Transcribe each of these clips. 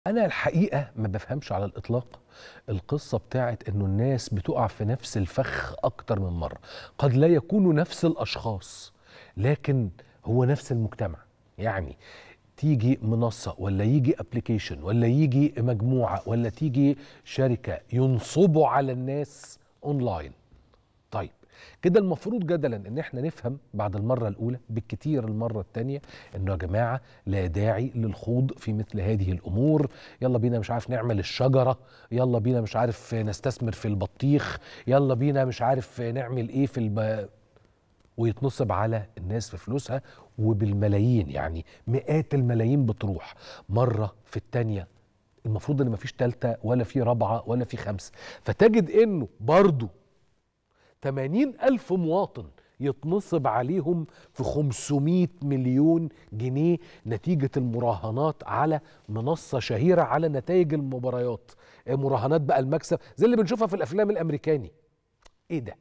انا الحقيقه ما بفهمش على الاطلاق القصه بتاعت انه الناس بتقع في نفس الفخ اكتر من مره قد لا يكونوا نفس الاشخاص لكن هو نفس المجتمع يعني تيجي منصه ولا يجي ابلكيشن ولا يجي مجموعه ولا تيجي شركه ينصبوا على الناس اونلاين طيب كده المفروض جدلا ان احنا نفهم بعد المره الاولى بالكتير المره الثانيه انه يا جماعه لا داعي للخوض في مثل هذه الامور يلا بينا مش عارف نعمل الشجره يلا بينا مش عارف نستثمر في البطيخ يلا بينا مش عارف نعمل ايه في الب... ويتنصب على الناس في فلوسها وبالملايين يعني مئات الملايين بتروح مره في الثانيه المفروض ان مفيش تالتة ولا في رابعة ولا في خمسة فتجد انه برضه 80 ألف مواطن يتنصب عليهم في 500 مليون جنيه نتيجة المراهنات على منصة شهيرة على نتائج المباريات مراهنات بقى المكسب زي اللي بنشوفها في الأفلام الأمريكاني إيه ده؟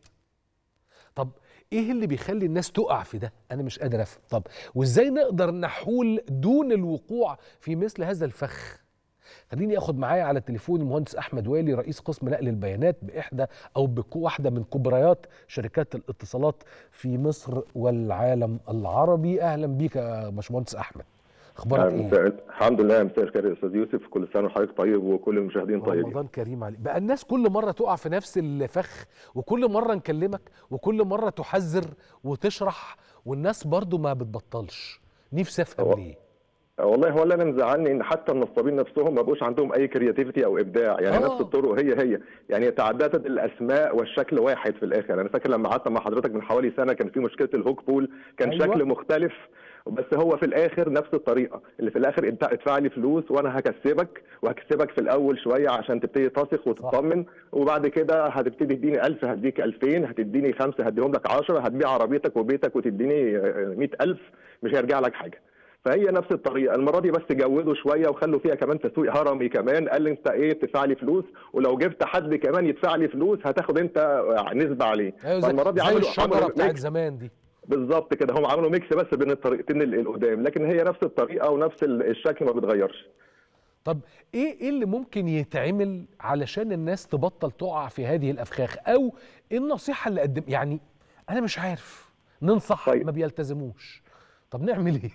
طب ايه اللي بيخلي الناس تقع في ده انا مش قادر افهم طب وازاي نقدر نحول دون الوقوع في مثل هذا الفخ خليني اخد معايا على التليفون المهندس احمد والي رئيس قسم نقل البيانات باحدى او بواحده من كبريات شركات الاتصالات في مصر والعالم العربي اهلا بيك يا باشمهندس احمد اخبارك ايه الحمد لله مساء الخير يا استاذ يوسف كل سنه وحضرتك طيب وكل المشاهدين طيبين رمضان كريم عليك بقى الناس كل مره تقع في نفس الفخ وكل مره نكلمك وكل مره تحذر وتشرح والناس برضو ما بتبطلش نفسي افهم ليه والله هو اللي انا مزعلني ان حتى النصابين نفسهم ما بقوش عندهم اي كرياتيفيتي او ابداع يعني آه. نفس الطرق هي هي يعني تعددت الاسماء والشكل واحد في الاخر انا فاكر لما قعدت مع حضرتك من حوالي سنه كان في مشكله الهوك بول كان أيوة. أيوة. شكل مختلف بس هو في الاخر نفس الطريقه اللي في الاخر انت ادفع لي فلوس وانا هكسبك وهكسبك في الاول شويه عشان تبتدي تثق وتطمن وبعد كده هتبتدي تديني 1000 هديك 2000 هتديني خمسه هديهم لك 10 هتبيع عربيتك وبيتك وتديني 100000 مش هيرجع لك حاجه فهي نفس الطريقه المره دي بس جودوا شويه وخلوا فيها كمان تسويق هرمي كمان قال لي انت ايه تدفع لي فلوس ولو جبت حد كمان يدفع لي فلوس هتاخد انت نسبه عليه ايوه زي, فالمره دي زي عملوا الشجره عملوا بتاعت ميكس زمان دي بالظبط كده هم عملوا ميكس بس بين الطريقتين ال- القدام لكن هي نفس الطريقه ونفس ال- الشكل ما بيتغيرش طب ايه ايه اللي ممكن يتعمل علشان الناس تبطل تقع في هذه الافخاخ او ايه النصيحه اللي قدم يعني انا مش عارف ننصح طيب. ما بيلتزموش طب نعمل ايه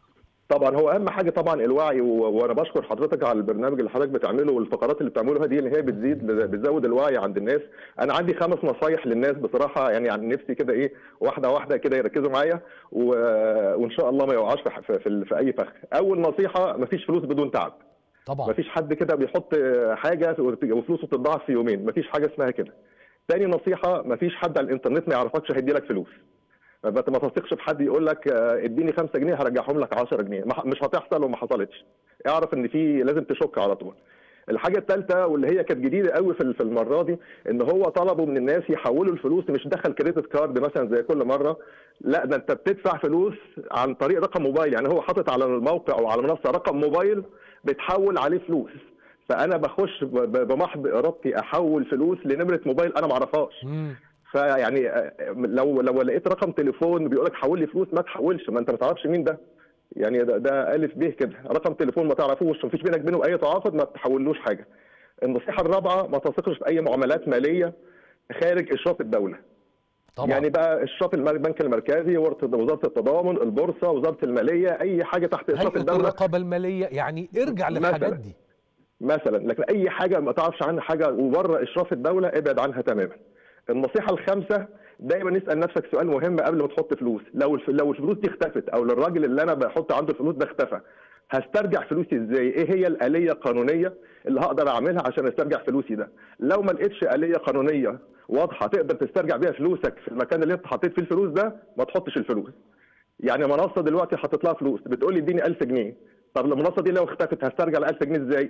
طبعا هو اهم حاجه طبعا الوعي و... وانا بشكر حضرتك على البرنامج اللي حضرتك بتعمله والفقرات اللي بتعملوها دي اللي هي بتزيد بتزود الوعي عند الناس انا عندي خمس نصايح للناس بصراحه يعني عن نفسي كده ايه واحده واحده كده يركزوا معايا و... وان شاء الله ما يقعوش في, في... في... في اي فخ اول نصيحه مفيش فلوس بدون تعب طبعا مفيش حد كده بيحط حاجه وفلوسه تتضاعف في يومين مفيش حاجه اسمها كده تاني نصيحه مفيش حد على الانترنت ما يعرفكش هيدي لك فلوس ما ما تثقش في حد يقول لك آه، اديني 5 جنيه هرجعهم لك 10 جنيه ما- مش هتحصل وما حصلتش اعرف ان في لازم تشك على طول الحاجه الثالثه واللي هي كانت جديده قوي في في المره دي ان هو طلبوا من الناس يحولوا الفلوس مش دخل كريدت كارد مثلا زي كل مره لا ده انت بتدفع فلوس عن طريق رقم موبايل يعني هو حاطط على الموقع او على المنصه رقم موبايل بتحول عليه فلوس فانا بخش ب- ب- بمحض ارادتي احول فلوس لنمره موبايل انا ما اعرفهاش مم. فيعني آه، لو لو لقيت رقم تليفون بيقول لك حول لي فلوس ما تحولش ما انت ما تعرفش مين ده يعني ده, ده الف ب كده رقم تليفون ما تعرفوش مفيش بينك وبينه اي تعاقد ما تحولوش حاجه النصيحه الرابعه ما تثقش في اي معاملات ماليه خارج اشراف الدوله طبعا يعني بقى اشراف الم- البنك المركزي ورت- وزاره التضامن البورصه وزاره الماليه اي حاجه تحت اشراف هيئه الدوله الرقابه الماليه يعني ارجع مثلاً. للحاجات دي مثلا لكن اي حاجه ما تعرفش عنها حاجه وبره اشراف الدوله ابعد عنها تماما النصيحه الخامسه دايما اسال نفسك سؤال مهم قبل ما تحط فلوس لو الف... لو الفلوس دي اختفت او للراجل اللي انا بحط عنده الفلوس ده اختفى هسترجع فلوسي ازاي ايه هي الاليه القانونيه اللي هقدر اعملها عشان استرجع فلوسي ده لو ما لقيتش اليه قانونيه واضحه تقدر تسترجع بيها فلوسك في المكان اللي انت حطيت فيه الفلوس ده ما تحطش الفلوس يعني منصه دلوقتي حطيت لها فلوس بتقول لي اديني 1000 جنيه طب المنصه دي لو اختفت هسترجع ال 1000 جنيه ازاي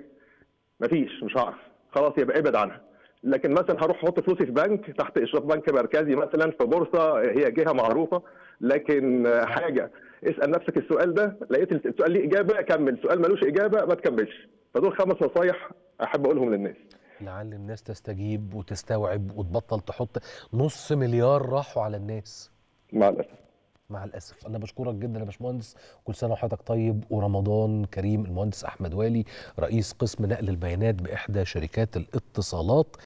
مفيش مش هعرف خلاص يبقى ابعد عنها لكن مثلا هروح احط فلوسي في بنك تحت اشراف بنك مركزي مثلا في بورصه هي جهه معروفه لكن آه، حاجه اسال نفسك السؤال ده لقيت السؤال ليه اجابه كمل سؤال ملوش اجابه ما تكملش فدول خمس نصايح احب اقولهم للناس لعل الناس تستجيب وتستوعب وتبطل تحط نص مليار راحوا على الناس مع الاسف مع الاسف انا بشكرك جدا يا باشمهندس كل سنه وحضرتك طيب ورمضان كريم المهندس احمد والي رئيس قسم نقل البيانات باحدى شركات الاتصالات